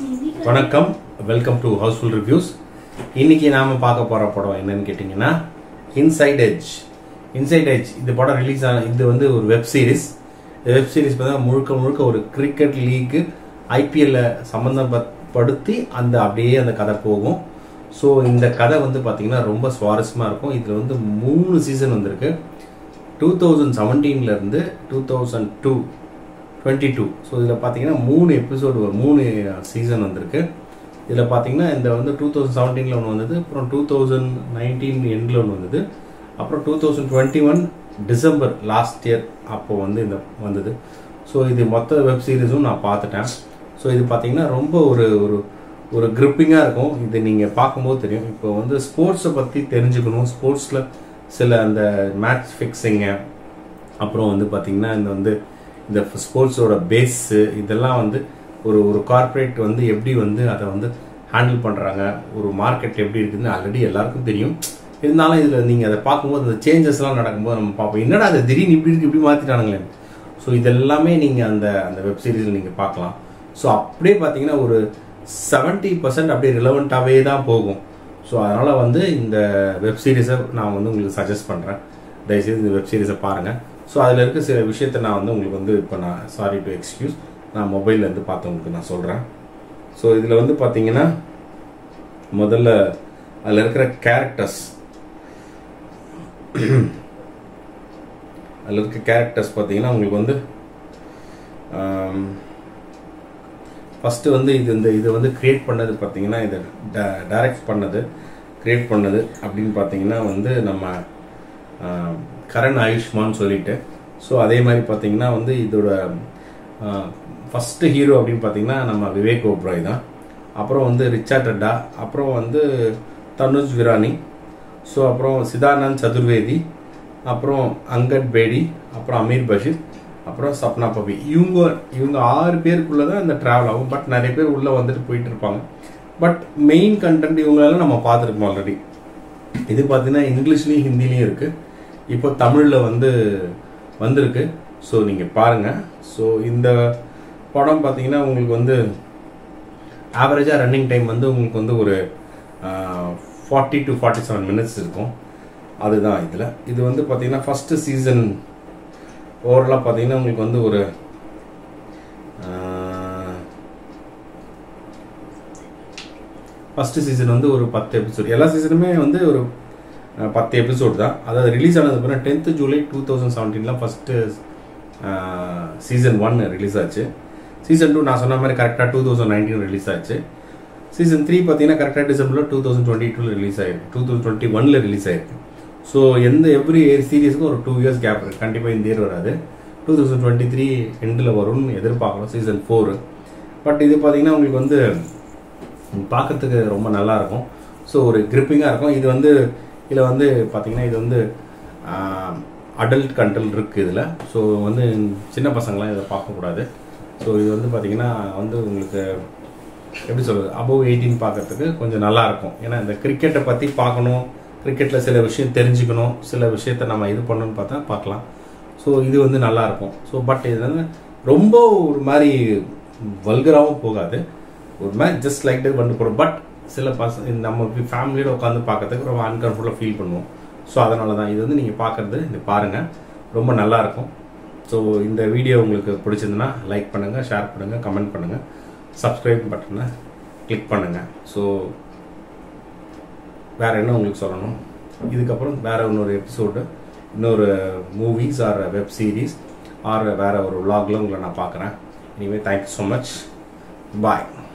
வணக்கம் welcome to Housefull reviews இன்னைக்கு நாம பார்க்க போற படம் என்னன்னு கேட்டிங்கன்னா இன்சைட் எட்ஜ் இன்சைட் எட்ஜ் இந்த படம் ரிலீஸ் ஆன இது வந்து ஒரு வெப் சீரிஸ் வெப் சீரிஸ் பார்த்தா முழுக்க முழுக்க ஒரு கிரிக்கெட் லீக் ஐபிஎல்ல சம்மந்தப்படுத்தி அந்த அப்படியே அந்த கதை போகும் ஸோ இந்த கதை வந்து பார்த்தீங்கன்னா ரொம்ப சுவாரஸ்யமாக இருக்கும் இதில் வந்து மூணு சீசன் வந்திருக்கு டூ தௌசண்ட் செவன்டீன்லேருந்து two thousand two twenty two so இதில் பார்த்தீங்கன்னா மூணு எபிசோடு மூணு சீசன் வந்திருக்கு இதில் பார்த்தீங்கன்னா இந்த வந்து டூ தௌசண்ட் செவன்டீனில் ஒன்று வந்தது அப்புறம் டூ தௌசண்ட் நைன்டீன் எண்டில் ஒன்று வந்தது அப்புறம் two thousand twenty one December last year அப்போ வந்து இந்த வந்தது ஸோ இது மொத்த வெப் சீரிஸும் நான் பார்த்துட்டேன் ஸோ இது பார்த்தீங்கன்னா ரொம்ப ஒரு ஒரு ஒரு கிரிப்பிங்காக இருக்கும் இது நீங்கள் பார்க்கும்போது தெரியும் இப்போ வந்து ஸ்போர்ட்ஸை பற்றி தெரிஞ்சுக்கணும் ஸ்போர்ட்ஸில் சில அந்த மேட்ச் ஃபிக்ஸிங்கு அப்புறம் வந்து பார்த்தீங்கன்னா இந்த வந்து இந்த ஸ்போர்ட்ஸோட பேஸு இதெல்லாம் வந்து ஒரு ஒரு கார்ப்பரேட் வந்து எப்படி வந்து அதை வந்து ஹேண்டில் பண்ணுறாங்க ஒரு மார்க்கெட் எப்படி இருக்குதுன்னு ஆல்ரெடி எல்லாருக்கும் தெரியும் இருந்தாலும் இதில் நீங்கள் அதை பார்க்கும்போது அந்த சேஞ்சஸ்லாம் நடக்கும்போது நம்ம பார்ப்போம் என்னடா அது திடீர்னு இப்படி இருக்கு இப்படி மாற்றிட்டானுங்களே ஸோ இதெல்லாமே நீங்கள் அந்த அந்த வெப் சீரிஸில் நீங்கள் பார்க்கலாம் ஸோ அப்படியே பார்த்தீங்கன்னா ஒரு செவன்ட்டி பர்சன்ட் அப்படியே ரிலவெண்ட்டாகவே தான் போகும் ஸோ அதனால் வந்து இந்த வெப் சீரிஸை நான் வந்து உங்களுக்கு சஜஸ்ட் பண்ணுறேன் தயவுசெய்து இந்த வெப் சீரிஸை பாருங்கள் ஸோ அதில் இருக்க சில விஷயத்தை நான் வந்து உங்களுக்கு வந்து இப்போ நான் சாரி டு எக்ஸ்கியூஸ் நான் மொபைல்லேருந்து பார்த்தவங்களுக்கு நான் சொல்கிறேன் ஸோ இதில் வந்து பார்த்தீங்கன்னா முதல்ல அதில் இருக்கிற கேரக்டர்ஸ் அதில் இருக்க கேரக்டர்ஸ் பார்த்தீங்கன்னா உங்களுக்கு வந்து ஃபஸ்ட்டு வந்து இது இந்த இது வந்து கிரியேட் பண்ணது பார்த்தீங்கன்னா இது டைரக்ட் பண்ணது கிரியேட் பண்ணது அப்படின்னு பார்த்தீங்கன்னா வந்து நம்ம கரண் ஆயுஷ்மான் சொல்லிட்டு ஸோ அதே மாதிரி பார்த்தீங்கன்னா வந்து இதோட ஃபஸ்ட்டு ஹீரோ அப்படின்னு பார்த்தீங்கன்னா நம்ம விவேக் ஓப்ராய் தான் அப்புறம் வந்து ரிச்சர்ட் அட்டா அப்புறம் வந்து தனுஜ் விரானி ஸோ அப்புறம் சிதானந்த் சதுர்வேதி அப்புறம் அங்கட் பேடி அப்புறம் அமீர் பஷீர் அப்புறம் சப்னா பபி இவங்க இவங்க ஆறு பேருக்குள்ளே தான் இந்த ட்ராவல் ஆகும் பட் நிறைய பேர் உள்ளே வந்துட்டு போயிட்டு இருப்பாங்க பட் மெயின் கண்டென்ட் இவங்களெல்லாம் நம்ம பார்த்துருக்கோம் ஆல்ரெடி இது பார்த்தீங்கன்னா இங்கிலீஷ்லேயும் ஹிந்திலையும் இருக்குது இப்போ தமிழில் வந்து வந்திருக்கு ஸோ நீங்கள் பாருங்கள் ஸோ இந்த படம் பார்த்தீங்கன்னா உங்களுக்கு வந்து ஆவரேஜாக ரன்னிங் டைம் வந்து உங்களுக்கு வந்து ஒரு forty to forty seven minutes இருக்கும் அதுதான் இதில் இது வந்து பார்த்தீங்கன்னா ஃபஸ்ட்டு சீசன் ஓவரலாக பார்த்தீங்கன்னா உங்களுக்கு வந்து ஒரு ஃபஸ்ட்டு சீசன் வந்து ஒரு பத்து எபிசோட் எல்லா சீசனுமே வந்து ஒரு பத்து எபிசோட் தான் அதாவது ரிலீஸ் ஆனது பிறகு டென்த்து ஜூலை டூ தௌசண்ட் செவன்டீனில் ஃபஸ்ட்டு சீசன் ஒன் ரிலீஸ் ஆச்சு சீசன் டூ நான் சொன்ன மாதிரி கரெக்டாக டூ தௌசண்ட் நைன்டீன் ரிலீஸ் ஆச்சு சீசன் த்ரீ பார்த்தீங்கன்னா கரெக்டாக டிசம்பரில் டூ தௌசண்ட் டுவெண்ட்டி டூவில் ரிலீஸ் ஆயிருக்கு டூ தௌசண்ட் டுவெண்ட்டி ஒனில் ரிலீஸ் ஆயிருக்கு ஸோ எந்த எவ்ரி சீரியஸுக்கும் ஒரு டூ இயர்ஸ் கேப் இருக்குது கண்டிப்பாக இந்த இயர் வராது டூ தௌசண்ட் டுவெண்ட்டி த்ரீ எண்டில் வரும்னு எதிர்பார்க்குறோம் சீசன் ஃபோரு பட் இது பார்த்தீங்கன்னா உங்களுக்கு வந்து பார்க்கறதுக்கு ரொம்ப நல்லா இருக்கும் ஸோ ஒரு கிரிப்பிங்காக இருக்கும் இது வந்து இதில் வந்து பார்த்தீங்கன்னா இது வந்து அடல்ட் கண்டல் இருக்குது இதில் ஸோ வந்து சின்ன பசங்களாம் இதை பார்க்கக்கூடாது ஸோ இது வந்து பார்த்தீங்கன்னா வந்து உங்களுக்கு எப்படி சொல்கிறது அபவ் எயிட்டீன் பார்க்கறதுக்கு கொஞ்சம் நல்லா இருக்கும் ஏன்னா இந்த கிரிக்கெட்டை பற்றி பார்க்கணும் கிரிக்கெட்டில் சில விஷயம் தெரிஞ்சுக்கணும் சில விஷயத்த நம்ம இது பண்ணணும்னு பார்த்தா பார்க்கலாம் ஸோ இது வந்து நல்லா இருக்கும் ஸோ பட் இது வந்து ரொம்ப ஒரு மாதிரி வல்கராகவும் போகாது ஒரு மாதிரி ஜஸ்ட் லைக் டே வந்து போகிறோம் பட் சில பசங்க நம்ம ஃபேமிலியோட உட்காந்து பார்க்கறதுக்கு ரொம்ப அன்கம்ஃபர்டபுளாக ஃபீல் பண்ணுவோம் ஸோ அதனால தான் இது வந்து நீங்கள் பார்க்குறது இது பாருங்கள் ரொம்ப நல்லா இருக்கும் ஸோ இந்த வீடியோ உங்களுக்கு பிடிச்சிருந்துன்னா லைக் பண்ணுங்கள் ஷேர் பண்ணுங்கள் கமெண்ட் பண்ணுங்கள் சப்ஸ்கிரைப் பட்டனை கிளிக் பண்ணுங்கள் ஸோ வேறு என்ன உங்களுக்கு சொல்லணும் இதுக்கப்புறம் வேறு இன்னொரு எபிசோடு இன்னொரு movies or web series or வேறு ஒரு விலாகில் உங்களை நான் பார்க்குறேன் இனிமேல் தேங்க்யூ ஸோ மச் பாய்